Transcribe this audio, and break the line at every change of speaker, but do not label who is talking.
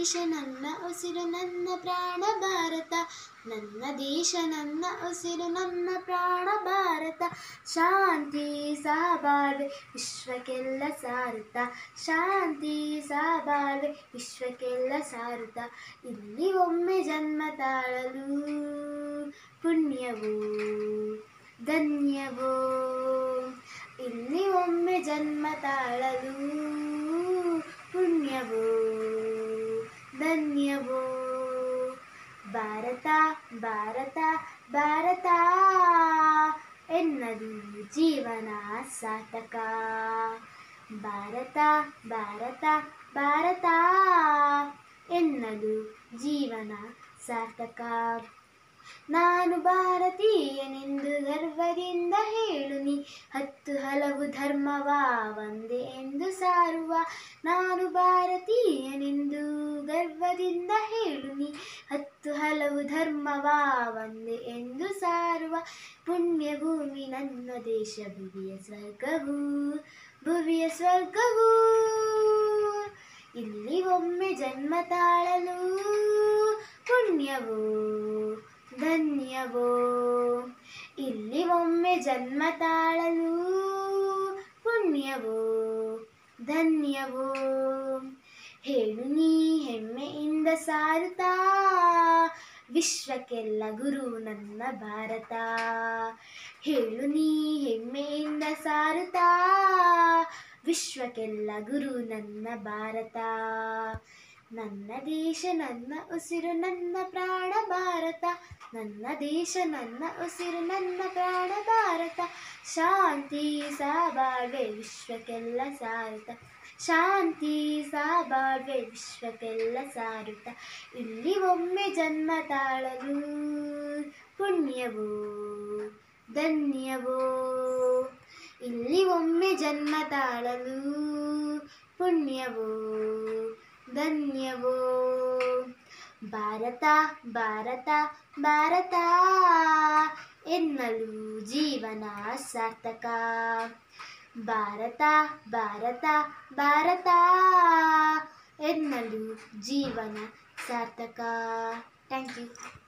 ದೇಶ ನನ್ನ ಉಸಿರು ನನ್ನ ಪ್ರಾಣ ಭಾರತ ನನ್ನ ದೇಶ ನನ್ನ ಉಸಿರು ನನ್ನ ಪ್ರಾಣ ಭಾರತ ಶಾಂತಿ ಸಹಬಾಳ್ವೆ ವಿಶ್ವಕ್ಕೆಲ್ಲ ಸಾರುತ್ತ ಶಾಂತಿ ಸಹಬಾಳ್ವೆ ವಿಶ್ವಕ್ಕೆಲ್ಲ ಸಾರುತ್ತ ಇಲ್ಲಿ ಒಮ್ಮೆ ಜನ್ಮ ತಾಳಲು ಪುಣ್ಯವೋ ಧನ್ಯವೋ ಇಲ್ಲಿ ಒಮ್ಮೆ ಜನ್ಮ ತಾಳಲು ಪುಣ್ಯವೋ ಧನ್ಯವೋ ಭಾರತ ಭಾರತ ಭಾರತ ಎನ್ನದು ಜೀವನ ಸಾರ್ಥಕ ಭಾರತ ಭಾರತ ಭಾರತ ಎನ್ನಲು ಜೀವನ ಸಾರ್ಥಕ ನಾನು ಭಾರತೀಯನೆಂದು ಗರ್ವದಿಂದ ಹೇಳು ನೀ ಹತ್ತು ಹಲವು ಧರ್ಮವ ಒಂದೇ ಎಂದು ಸಾರುವ ನಾನು ಭಾರತೀಯನೆಂದು ಗರ್ವದಿಂದ ಹೇಳು ನೀ ಹತ್ತು ಹಲವು ಧರ್ಮವ ಒಂದೇ ಎಂದು ಸಾರುವ ಪುಣ್ಯ ಭೂಮಿ ನನ್ನ ದೇಶ ಭುವಿಯ ಸ್ವರ್ಗವು ಭುವಿಯ ಸ್ವರ್ಗವು ಇಲ್ಲಿ ಒಮ್ಮೆ ಜನ್ಮ ತಾಳಲು ಪುಣ್ಯವೋ ಧನ್ಯವೋ ಇಲ್ಲಿ ಒಮ್ಮೆ ಜನ್ಮ ತಾಳಲು ಪುಣ್ಯವೋ ಧನ್ಯವೋ ಹೇಳು ನೀ ಹೆಮ್ಮೆಯಿಂದ ಸಾರುತ್ತಾ ವಿಶ್ವಕ್ಕೆಲ್ಲ ಗುರು ನನ್ನ ಭಾರತ ಹೇಳು ನೀ ಹೆಮ್ಮೆಯಿಂದ ಸಾರುತ್ತಾ ವಿಶ್ವಕ್ಕೆಲ್ಲ ಗುರು ನನ್ನ ಭಾರತ ನನ್ನ ದೇಶ ನನ್ನ ಉಸಿರು ನನ್ನ ಪ್ರಾಣ ಭಾರತ ನನ್ನ ದೇಶ ನನ್ನ ಉಸಿರು ನನ್ನ ಪ್ರಾಣ ಭಾರತ ಶಾಂತಿ ಸಹಬಾಳ್ವೆ ವಿಶ್ವಕ್ಕೆಲ್ಲ ಸಾರುತ್ತ ಶಾಂತಿ ಸಹಬಾಳ್ವೆ ವಿಶ್ವಕ್ಕೆಲ್ಲ ಸಾರುತ್ತ ಇಲ್ಲಿ ಒಮ್ಮೆ ಜನ್ಮ ತಾಳಲು ಪುಣ್ಯವೋ ಧನ್ಯವೋ ಇಲ್ಲಿ ಒಮ್ಮೆ ಜನ್ಮ ತಾಳಲು ಪುಣ್ಯವೋ ಧನ್ಯವೋ ಭಾರತ ಭಾರತ ಭಾರತ ಎನ್ನಲು ಜೀವನ ಸಾರ್ಥಕ ಭಾರತ ಭಾರತ ಭಾರತ ಎನ್ನಲು ಜೀವನ ಸಾರ್ಥಕ ಥ್ಯಾಂಕ್ ಯು